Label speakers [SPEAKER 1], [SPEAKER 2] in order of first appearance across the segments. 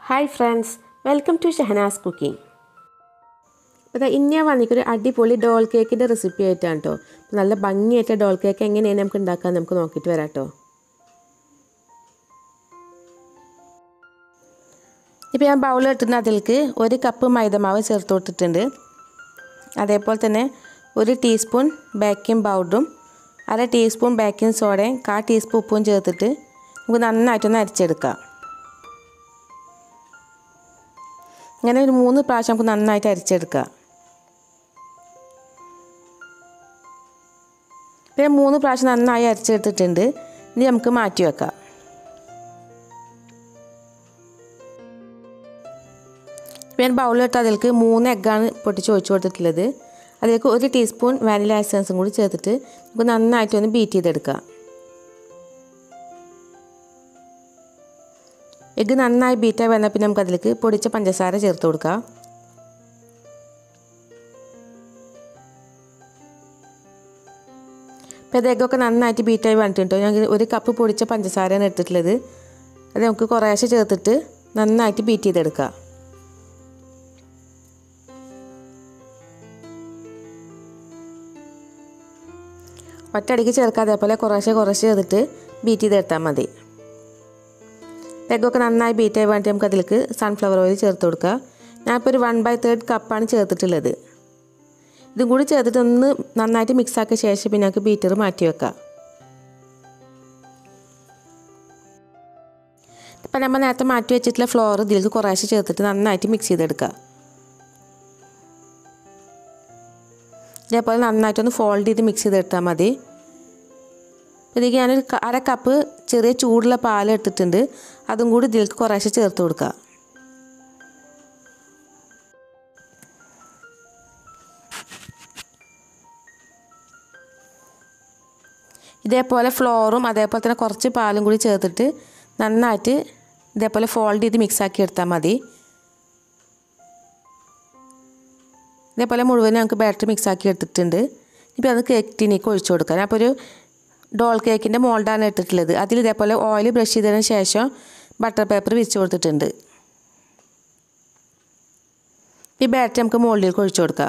[SPEAKER 1] hi friends welcome to Shahnas cooking അപ്പോൾ ഇന്ന് ഞാൻ വന്നിട്ടൊരു അടിപൊളി ഡോൾ കേക്കിൻ്റെ റെസിപ്പി ആയിട്ടാണ് കേട്ടോ നല്ല ഭംഗിയായിട്ട് ഡോൾ കേക്ക് എങ്ങനെയാണ് നമുക്ക് ഉണ്ടാക്കാൻ നമുക്ക് നോക്കിയിട്ട് വരാം കേട്ടോ ഇപ്പോൾ ഞാൻ ബൗൾ ഇട്ടിട്ട് അതിലേക്ക് ഒരു കപ്പ് മൈദമാവ് ചേർത്ത് കൊടുത്തിട്ടുണ്ട് അതേപോലെ തന്നെ ഒരു ടീസ്പൂൺ ബേക്കിംഗ് പൗഡറും അര ടീസ്പൂൺ ബേക്കിംഗ് സോഡയും കാ ടീസ്പൂൺ ഉപ്പും ചേർത്തിട്ട് നമുക്ക് നന്നായിട്ടൊന്ന് അരിച്ചെടുക്കാം ഇങ്ങനെ ഒരു മൂന്ന് പ്രാവശ്യം നമുക്ക് നന്നായിട്ട് അരിച്ചെടുക്കാം പിന്നെ മൂന്ന് പ്രാവശ്യം നന്നായി അരിച്ചെടുത്തിട്ടുണ്ട് ഇനി നമുക്ക് മാറ്റി വെക്കാം ഞാൻ ബൗളിലിട്ട് അതിലേക്ക് മൂന്ന് എഗ്ഗാണ് പൊട്ടിച്ച് ഒഴിച്ചു കൊടുത്തിട്ടുള്ളത് അതിലേക്ക് ഒരു ടീസ്പൂൺ വാനില എസൻസും കൂടി ചേർത്തിട്ട് നമുക്ക് നന്നായിട്ട് ഒന്ന് ബീറ്റ് ചെയ്തെടുക്കാം എഗ്ഗ് നന്നായി ബീറ്റായി വന്നാൽ പിന്നെ നമുക്ക് അതിലേക്ക് പൊടിച്ച പഞ്ചസാര ചേർത്ത് കൊടുക്കാം ഇപ്പോൾ ഇത് എഗ്ഗൊക്കെ നന്നായിട്ട് ബീറ്റായി വന്നിട്ടുണ്ട് ഞാൻ ഒരു കപ്പ് പൊടിച്ച പഞ്ചസാരയാണ് എടുത്തിട്ടുള്ളത് അത് നമുക്ക് കുറേശ്ശെ ചേർത്തിട്ട് നന്നായിട്ട് ബീറ്റ് ചെയ്തെടുക്കാം ഒറ്റയടിക്ക് ചേർക്കാതെ അതേപോലെ കുറേശ്ശെ കുറേശ്ശെ ചെയ്തിട്ട് ബീറ്റ് ചെയ്തെടുത്താൽ മതി എഗ്ഗൊക്കെ നന്നായി ബീറ്റ് ആയി വേണ്ടി നമുക്ക് അതിലേക്ക് സൺഫ്ലവർ ഓയിൽ ചേർത്ത് കൊടുക്കുക ഞാനിപ്പോൾ ഒരു വൺ ബൈ തേർഡ് കപ്പാണ് ചേർത്തിട്ടുള്ളത് ഇതും കൂടി ചേർത്തിട്ട് ഒന്ന് നന്നായിട്ട് മിക്സ് ആക്കിയ ശേഷം പിന്നെ നമുക്ക് ബീറ്റർ മാറ്റി വെക്കാം ഇപ്പം നമ്മൾ നേരത്തെ മാറ്റി വെച്ചിട്ടുള്ള ഫ്ലോർ ഇതിലേക്ക് കുറേശ്ശെ ചേർത്തിട്ട് നന്നായിട്ട് മിക്സ് ചെയ്തെടുക്കുക ഇതേപോലെ നന്നായിട്ടൊന്ന് ഫോൾഡ് ചെയ്ത് മിക്സ് ചെയ്തെടുത്താൽ മതി ഇതിലേക്ക് ഞാനൊരു അര കപ്പ് ചെറിയ ചൂടുള്ള പാൽ എടുത്തിട്ടുണ്ട് അതും കൂടി ഇതിലേക്ക് കുറേശ്ശെ ചേർത്ത് കൊടുക്കുക ഇതേപോലെ ഫ്ലോറും അതേപോലെ തന്നെ കുറച്ച് പാലും കൂടി ചേർത്തിട്ട് നന്നായിട്ട് ഇതേപോലെ ഫോൾഡ് ചെയ്ത് മിക്സ് ആക്കി എടുത്താൽ മതി ഇതേപോലെ മുഴുവൻ ഞങ്ങൾക്ക് ബാറ്ററി മിക്സ് ആക്കി എടുത്തിട്ടുണ്ട് ഇപ്പോൾ അത് കേക്ക് ടീനിലേക്ക് ഒഴിച്ചു കൊടുക്കാം അപ്പോൾ ഒരു ഡോൾ കേക്കിൻ്റെ മോൾഡാണ് എടുത്തിട്ടുള്ളത് അതിൽ ഇതേപോലെ ഓയിൽ ബ്രഷ് ചെയ്തതിന് ശേഷം ബട്ടർ പേപ്പർ വിരിച്ചു കൊടുത്തിട്ടുണ്ട് ഈ ബാറ്ററി നമുക്ക് മുകളിലേക്ക് ഒഴിച്ചു കൊടുക്കാം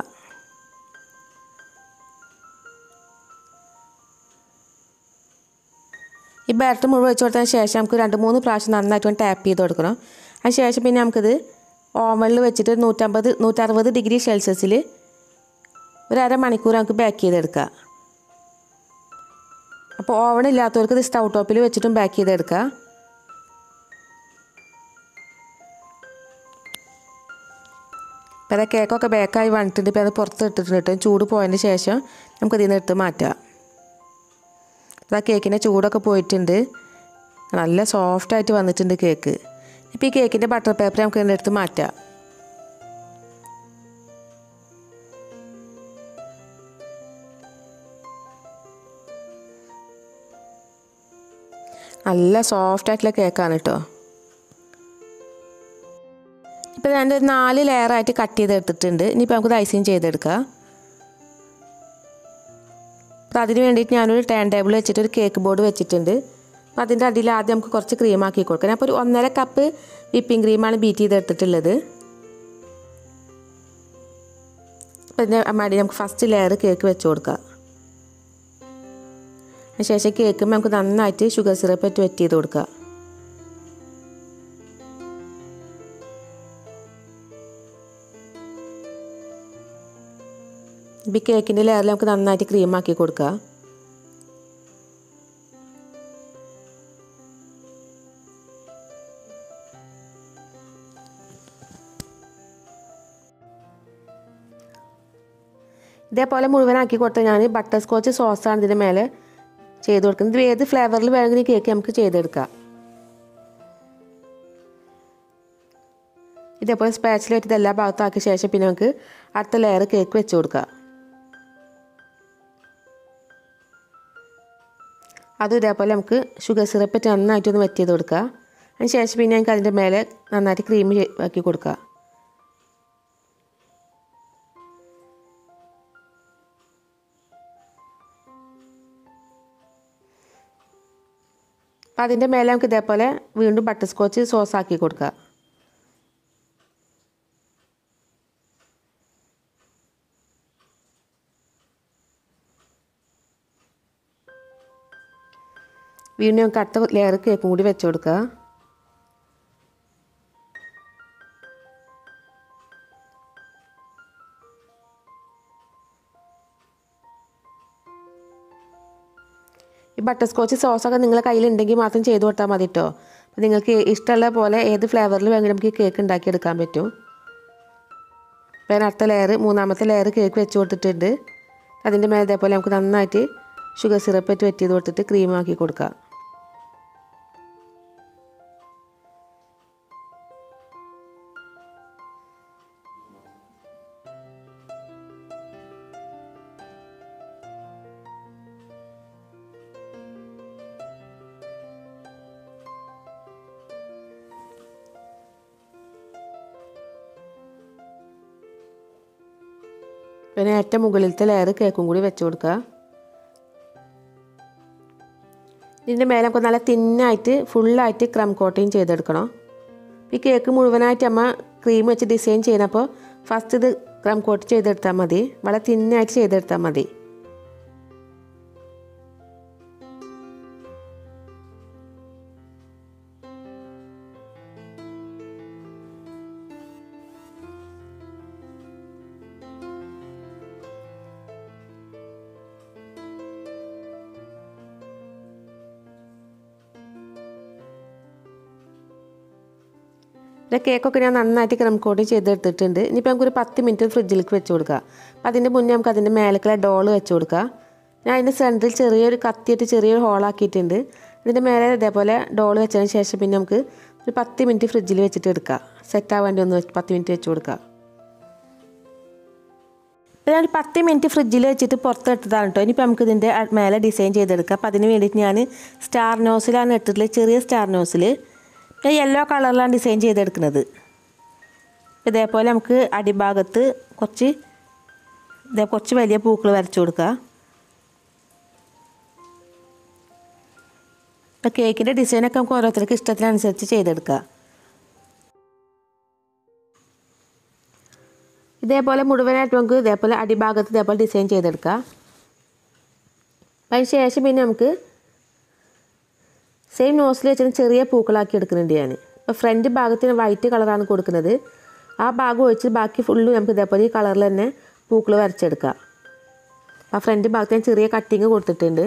[SPEAKER 1] ഈ ബാറ്ററി മുഴുവൻ വെച്ച് കൊടുത്തതിന് ശേഷം നമുക്ക് രണ്ട് മൂന്ന് പ്രാവശ്യം നന്നായിട്ട് ഒന്ന് ടാപ്പ് ചെയ്ത് കൊടുക്കണം അതിന് ശേഷം പിന്നെ നമുക്കിത് ഓവനിൽ വെച്ചിട്ട് നൂറ്റമ്പത് നൂറ്ററുപത് ഡിഗ്രി സെൽഷ്യസിൽ ഒരു അരമണിക്കൂർ നമുക്ക് ബേക്ക് ചെയ്തെടുക്കാം അപ്പോൾ ഓവൺ ഇല്ലാത്തവർക്ക് ഇത് സ്റ്റൗ ടോപ്പിൽ വെച്ചിട്ടും ബേക്ക് ചെയ്തെടുക്കാം ഇപ്പോൾ അത് കേക്കൊക്കെ ബേക്കായി വന്നിട്ടുണ്ട് ഇപ്പോൾ അത് പുറത്ത് ഇട്ടിട്ടുണ്ട് കേട്ടോ ചൂട് പോയതിന് ശേഷം നമുക്ക് ഇതിൽ നിന്ന് എടുത്ത് മാറ്റാം അപ്പോൾ ആ കേക്കിൻ്റെ ചൂടൊക്കെ പോയിട്ടുണ്ട് നല്ല സോഫ്റ്റായിട്ട് വന്നിട്ടുണ്ട് കേക്ക് ഇപ്പോൾ ഈ കേക്കിൻ്റെ ബട്ടർ പേപ്പർ നമുക്ക് ഇതിൻ്റെ അടുത്ത് മാറ്റാം നല്ല സോഫ്റ്റ് ആയിട്ടുള്ള കേക്കാണ് കേട്ടോ ഇപ്പോൾ ഞാൻ ഒരു നാല് ലെയറായിട്ട് കട്ട് ചെയ്തെടുത്തിട്ടുണ്ട് ഇനിയിപ്പോൾ നമുക്ക് ഐസിങ് ചെയ്തെടുക്കാം അപ്പോൾ അതിന് വേണ്ടിയിട്ട് ഞാനൊരു ടേൺ ടേബിൾ വെച്ചിട്ട് ഒരു കേക്ക് ബോർഡ് വെച്ചിട്ടുണ്ട് അപ്പോൾ അതിൻ്റെ അടിയിൽ ആദ്യം നമുക്ക് കുറച്ച് ക്രീം ആക്കി കൊടുക്കണം അപ്പോൾ ഒരു ഒന്നര കപ്പ് വിപ്പിംഗ് ക്രീമാണ് ബീറ്റ് ചെയ്തെടുത്തിട്ടുള്ളത് അപ്പോൾ ഇതിൻ്റെ അടി നമുക്ക് ഫസ്റ്റ് ലെയർ കേക്ക് വെച്ച് കൊടുക്കാം അതിനുശേഷം കേക്ക് നമുക്ക് നന്നായിട്ട് ഷുഗർ സിറപ്പ് ഇട്ട് വെറ്റ് ചെയ്ത് കൊടുക്കുക ഇപ്പം ഈ കേക്കിൻ്റെ ലെയറിൽ നമുക്ക് നന്നായിട്ട് ക്രീം ആക്കി കൊടുക്കുക ഇതേപോലെ മുഴുവനാക്കി കൊടുത്താൽ ഞാൻ ബട്ടർ സ്കോച്ച് സോസാണ് ഇതിൻ്റെ മേലെ ചെയ്ത് കൊടുക്കുന്നത് ഇത് ഏത് ഫ്ലേവറിൽ വേണമെങ്കിൽ കേക്ക് നമുക്ക് ചെയ്തെടുക്കാം ഇതേപോലെ സ്പാച്ചിൽ വെച്ചിട്ട് എല്ലാ ഭാഗത്തും ആക്കിയ ശേഷം പിന്നെ നമുക്ക് അടുത്ത ലെയർ കേക്ക് വെച്ച് കൊടുക്കാം അതും ഇതേപോലെ നമുക്ക് ഷുഗർ സിറപ്പ് ഇട്ട് നന്നായിട്ടൊന്ന് വെറ്റ് ചെയ്ത് കൊടുക്കുക അതിന് ശേഷം പിന്നെ നമുക്ക് അതിൻ്റെ മേലെ നന്നായിട്ട് ക്രീം ആക്കി കൊടുക്കുക അപ്പം അതിൻ്റെ മേലെ നമുക്ക് ഇതേപോലെ വീണ്ടും ബട്ടർ സ്കോച്ച് സോസ് ആക്കി കൊടുക്കുക വീണ്ടും നമുക്ക് അടുത്ത ലെയർ കേക്കും കൂടി വെച്ച് കൊടുക്കുക ഈ ബട്ടർ സ്കോച്ച് സോസൊക്കെ നിങ്ങളെ കയ്യിലുണ്ടെങ്കിൽ മാത്രം ചെയ്ത് കൊടുത്താൽ മതി കേട്ടോ അപ്പോൾ നിങ്ങൾക്ക് ഇഷ്ടമുള്ള പോലെ ഏത് ഫ്ലേവറിൽ വേണമെങ്കിലും നമുക്ക് ഈ കേക്ക് ഉണ്ടാക്കിയെടുക്കാൻ പറ്റും അപ്പോൾ ഞാൻ അടുത്ത ലെയർ മൂന്നാമത്തെ ലെയർ കേക്ക് വെച്ച് കൊടുത്തിട്ടുണ്ട് അതിൻ്റെ മേലെ ഇതേപോലെ നമുക്ക് നന്നായിട്ട് ഷുഗർ സിറപ്പ് വെച്ച് വെറ്റ് ചെയ്ത് കൊടുത്തിട്ട് ക്രീം ആക്കി കൊടുക്കാം പിന്നെ ഏറ്റവും മുകളിലത്തെ ലെയർ കേക്കും കൂടി വെച്ച് കൊടുക്കുക ഇതിൻ്റെ മേലെ നമുക്ക് നല്ല തിന്നായിട്ട് ഫുള്ളായിട്ട് ക്രം കോട്ടിങ് ചെയ്തെടുക്കണം ഈ കേക്ക് മുഴുവനായിട്ട് അമ്മ ക്രീം വെച്ച് ഡിസൈൻ ചെയ്യുന്നപ്പോൾ ഫസ്റ്റ് ഇത് ക്രം കോട്ട് ചെയ്തെടുത്താൽ മതി വളരെ തിന്നായിട്ട് ചെയ്തെടുത്താൽ മതി പിന്നെ കേക്കൊക്കെ ഞാൻ നന്നായിട്ട് ക്രം കോട്ട് ചെയ്തെടുത്തിട്ടുണ്ട് ഇനിയിപ്പോൾ നമുക്കൊരു പത്ത് മിനിറ്റ് ഫ്രിഡ്ജിലേക്ക് വെച്ച് കൊടുക്കുക അപ്പോൾ അതിൻ്റെ മുന്നേ നമുക്ക് അതിൻ്റെ മേലേക്കുള്ള ഡോള് വെച്ച് കൊടുക്കുക ഞാൻ അതിൻ്റെ സെൻറ്ററിൽ ചെറിയൊരു കത്തിയിട്ട് ചെറിയൊരു ഹോളാക്കിയിട്ടുണ്ട് ഇതിൻ്റെ മേലെ ഇതേപോലെ ഡോള് വെച്ചതിന് ശേഷം പിന്നെ നമുക്ക് ഒരു പത്ത് മിനിറ്റ് ഫ്രിഡ്ജിൽ വെച്ചിട്ട് എടുക്കുക സെറ്റ് ആവാൻ വേണ്ടി ഒന്ന് വെച്ച് പത്ത് മിനിറ്റ് വെച്ച് കൊടുക്കുക ഞാൻ ഒരു പത്ത് മിനിറ്റ് ഫ്രിഡ്ജിൽ വെച്ചിട്ട് പുറത്തെടുത്തതാണ് കേട്ടോ ഇനിയിപ്പോൾ നമുക്ക് ഇതിൻ്റെ മേലെ ഡിസൈൻ ചെയ്തെടുക്കാം അപ്പോൾ അതിന് വേണ്ടിയിട്ട് ഞാൻ സ്റ്റാർ നോസിലാണ് ഇട്ടിട്ടുള്ളത് ചെറിയ സ്റ്റാർ നോസിൽ ഞാൻ യെല്ലോ കളറിലാണ് ഡിസൈൻ ചെയ്തെടുക്കുന്നത് ഇതേപോലെ നമുക്ക് അടിഭാഗത്ത് കുറച്ച് ഇതേ കുറച്ച് വലിയ പൂക്കൾ വരച്ചു കൊടുക്കുക ഇപ്പോൾ കേക്കിൻ്റെ ഡിസൈനൊക്കെ നമുക്ക് ഓരോരുത്തർക്ക് ഇഷ്ടത്തിനനുസരിച്ച് ചെയ്തെടുക്കുക ഇതേപോലെ മുഴുവനായിട്ട് നമുക്ക് ഇതേപോലെ അടിഭാഗത്ത് ഇതേപോലെ ഡിസൈൻ ചെയ്തെടുക്കാം അതിന് ശേഷം പിന്നെ നമുക്ക് സെയിം നോസിൽ വെച്ചിട്ട് ചെറിയ പൂക്കളാക്കി എടുക്കുന്നുണ്ട് ഞാൻ ഇപ്പോൾ ഫ്രണ്ട് ഭാഗത്തിന് വൈറ്റ് കളറാണ് കൊടുക്കുന്നത് ആ ഭാഗം ഒഴിച്ച് ബാക്കി ഫുള്ള് നമുക്ക് ഇതേപോലെ ഈ കളറിൽ തന്നെ പൂക്കൾ വരച്ചെടുക്കാം ആ ഫ്രണ്ട് ഭാഗത്ത് ഞാൻ ചെറിയ കട്ടിങ് കൊടുത്തിട്ടുണ്ട്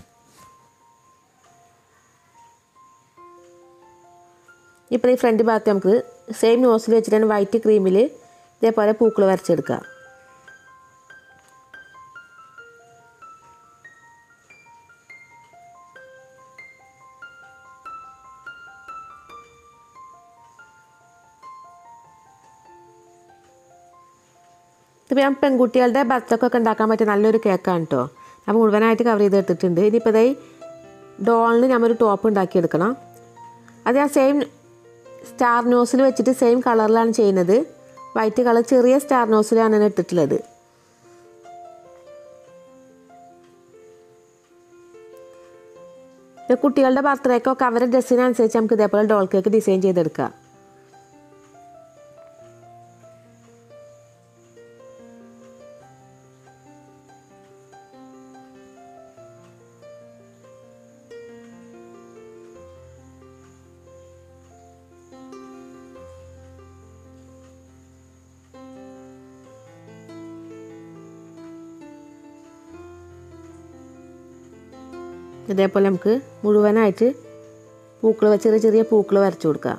[SPEAKER 1] ഇപ്പോൾ ഈ ഫ്രണ്ട് ഭാഗത്ത് നമുക്ക് സെയിം നോസിൽ വെച്ചിട്ട് തന്നെ വൈറ്റ് ക്രീമിൽ ഇതേപോലെ പൂക്കൾ വരച്ചെടുക്കുക ഇതിപ്പോൾ ഞാൻ പെൺകുട്ടികളുടെ ബർത്ത്ഡേക്കൊക്കെ ഉണ്ടാക്കാൻ പറ്റിയ നല്ലൊരു കേക്കാണ് കേട്ടോ ഞാൻ മുഴുവനായിട്ട് കവർ ചെയ്തെടുത്തിട്ടുണ്ട് ഇനിയിപ്പോൾ ഇതായി ഡോളിന് ഞാൻ ഒരു ടോപ്പ് ഉണ്ടാക്കിയെടുക്കണം അത് ഞാൻ സെയിം സ്റ്റാർ നോസിൽ വെച്ചിട്ട് സെയിം കളറിലാണ് ചെയ്യുന്നത് വൈറ്റ് കളർ ചെറിയ സ്റ്റാർ നോസിലാണ് ഞാൻ ഇട്ടിട്ടുള്ളത് ഇത് കുട്ടികളുടെ ബർത്ത്ഡേക്കൊക്കെ അവരുടെ ഡ്രസ്സിനനുസരിച്ച് നമുക്ക് ഇതേപോലെ ഡോൾ കേക്ക് ഡിസൈൻ ചെയ്തെടുക്കാം ഇതേപോലെ നമുക്ക് മുഴുവനായിട്ട് പൂക്കൾ ചെറിയ ചെറിയ പൂക്കൾ വരച്ചു കൊടുക്കുക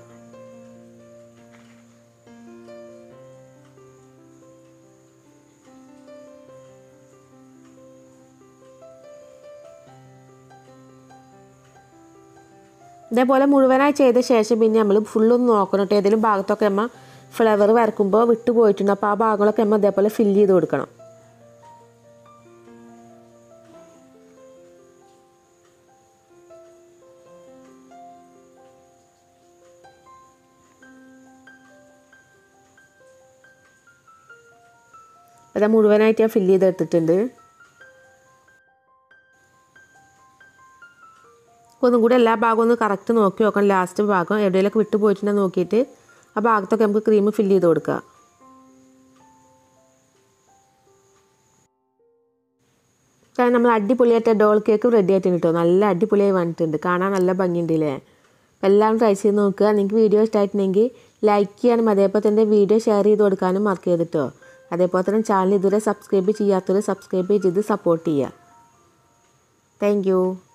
[SPEAKER 1] ഇതേപോലെ മുഴുവനായി ചെയ്ത ശേഷം പിന്നെ നമ്മൾ ഫുള്ളൊന്ന് നോക്കണം കേട്ടോ ഏതെങ്കിലും ഭാഗത്തൊക്കെ അമ്മ ഫ്ലവർ വരക്കുമ്പോൾ വിട്ടു പോയിട്ടുണ്ട് അപ്പോൾ ആ ഭാഗങ്ങളൊക്കെ അമ്മ ഇതേപോലെ ഫില്ല് ചെയ്ത് കൊടുക്കണം അത് മുഴുവനായിട്ട് ഞാൻ ഫില്ല് ചെയ്തെടുത്തിട്ടുണ്ട് ഒന്നും കൂടി എല്ലാ ഭാഗവും ഒന്ന് കറക്റ്റ് നോക്കി നോക്കണം ലാസ്റ്റ് ഭാഗം എവിടെയെങ്കിലൊക്കെ വിട്ടു പോയിട്ടുണ്ടെന്ന് നോക്കിയിട്ട് ആ ഭാഗത്തൊക്കെ നമുക്ക് ക്രീം ഫില്ല് ചെയ്ത് കൊടുക്കുക കാരണം നമ്മൾ അടിപൊളിയായിട്ട് ഡോൾ കേക്ക് റെഡി ആയിട്ടുണ്ട് കേട്ടോ നല്ല അടിപൊളിയായി വന്നിട്ടുണ്ട് കാണാൻ നല്ല ഭംഗിയുണ്ട് അല്ലേ അപ്പോൾ എല്ലാം ട്രൈ ചെയ്ത് നോക്കുക നിങ്ങൾക്ക് വീഡിയോ ഇഷ്ടമായിട്ടുണ്ടെങ്കിൽ ലൈക്ക് ചെയ്യാനും അതേപോലെ തന്നെ വീഡിയോ ഷെയർ ചെയ്ത് കൊടുക്കാനും മറക്കരുത് കേട്ടോ അതേപോലെ തന്നെ ചാനൽ ഇതുവരെ സബ്സ്ക്രൈബ് ചെയ്യാത്തവർ സബ്സ്ക്രൈബ് ചെയ്ത് സപ്പോർട്ട് ചെയ്യുക താങ്ക്